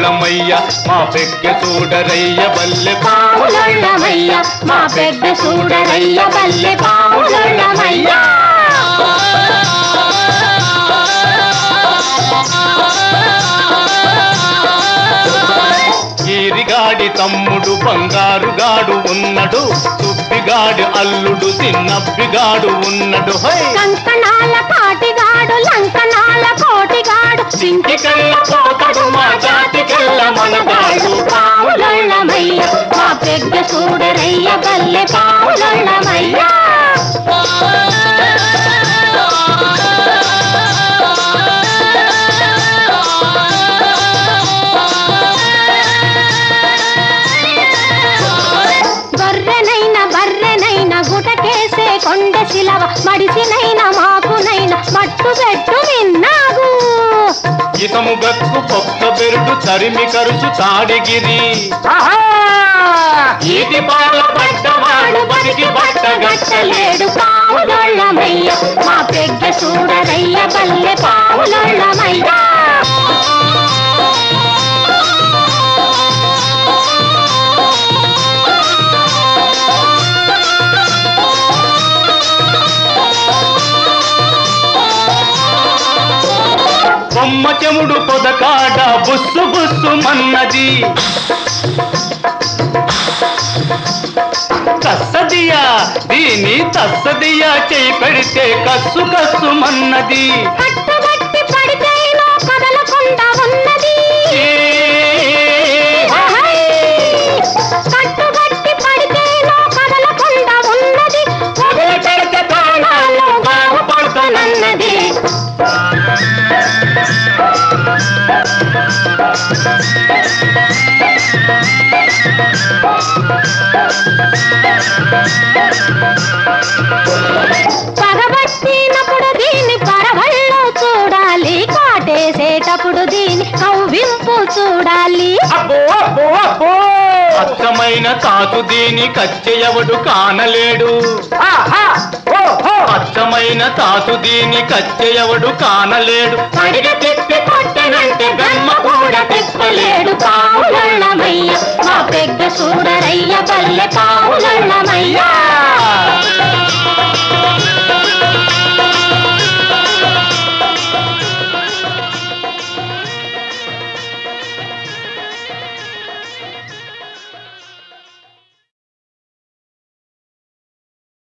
పావులొళ్ళమయ్య మా పెగ్గ చూడరయ్య బల్లె పావులొళ్ళమయ్య మా పెద్ద చూడరయ్య బల్లె పావులొళ్ళమయ్య ఈరిగాడి తమ్ముడు బంగారుగాడు ఉన్నడు సుబ్బిగాడి అల్లుడు చిన్నబ్బిగాడు ఉన్నడు హై కంకణాల కాటిగాడు లంకణాల కోటిగాడు సింటికల్ల పోకడు మా జాతికెల్ల మనగాడు పావులొళ్ళమయ్య మా పెద్ద చూడరయ్య బల్లె పావులొళ్ళమయ్య బర్రెనైన బర్రెనైన గుటకేసే కొండ శిలవ మడిసినైన మాకునైన మట్టు పెట్టు విన్నాగు ఇతము గక్కు పొక్క బెరుడు తరిమి కరుచు తాడిగిరి ఈటి పాల పడ్డవాడు బతికి పట్టగట్టలేడు పావులొళ్ళమయ్య మా పెగ్గ చూడరయ్య బల్లె పావులొళ్ళమయ్య బొమ్మ చెముడు పొదకాడ బుస్సు బుస్సు మన్నది కස්සదియా దీని తస్సదియా చేయి పెడితే కస్సు కస్సు మన్నది కట్టుబట్టి పడితేనో కదలకుండా ఉన్నది కట్టుబట్టి పడితేనో కదలకుండా ఉన్నది వదిలి పెడితే ప్రాణాలు బాగుపడుతున్నది పగబట్టినప్పుడు దీన్ని పరవళ్ళు చూడాలి కాటేసేటప్పుడు దీని కవ్వింపు చూడాలి అబ్బో అబ్బో అబ్బో అచ్చమైన తాతు దీని కచ్చెయవడు కానలేడు అచ్చమైన తాతు దీని కచ్చెయవడు కానలేడు పడిగ తిప్పి కొట్టనంటే గమ్మ కూడా తిప్పలేడు పావులమయ్య మా పెద్ద చూడరయ్య బల్లె పావులమయ్య